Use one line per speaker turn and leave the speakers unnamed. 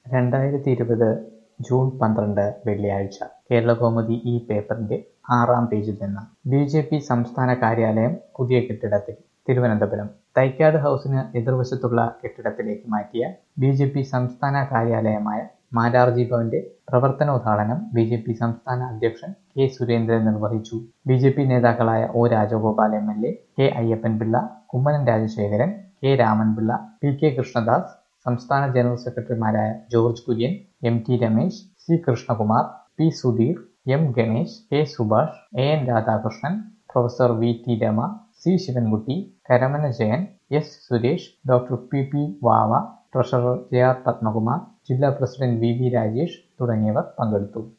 രണ്ടായിരത്തി ഇരുപത് ജൂൺ പന്ത്രണ്ട് വെള്ളിയാഴ്ച കേരളകൗമുദി ഈ പേപ്പറിന്റെ ആറാം പേജിൽ നിന്ന് ബി ജെ പി സംസ്ഥാന കാര്യാലയം പുതിയ കെട്ടിടത്തിൽ തിരുവനന്തപുരം തൈക്കാട് ഹൗസിന് എതിർവശത്തുള്ള കെട്ടിടത്തിലേക്ക് മാറ്റിയ ബി ജെ പി സംസ്ഥാന കാര്യാലയമായ മാരാർജി ഭവന്റെ പ്രവർത്തനോദ്ഘാടനം ബി ജെ പി സംസ്ഥാന അധ്യക്ഷൻ കെ സുരേന്ദ്രൻ നിർവഹിച്ചു ബി ജെ പി നേതാക്കളായ O Rajagopal M L A K Ayyappanpillai Kummanam Rajasekharan K Ramanpillai P K Krishnadas സംസ്ഥാന ജനറൽ സെക്രട്ടറിമാരായ George Kurian M T Ramesh C Krishnakumar P Sudheer M Ganesh K Subhash A N Radhakrishnan professor V T Rama C Sivankutty Karamana Jayan S Suresh doctor P P Vava treasurer J R Padmakumar ജില്ലാ president V V Rajesh തുടങ്ങിയവർ പങ്കെടുത്തു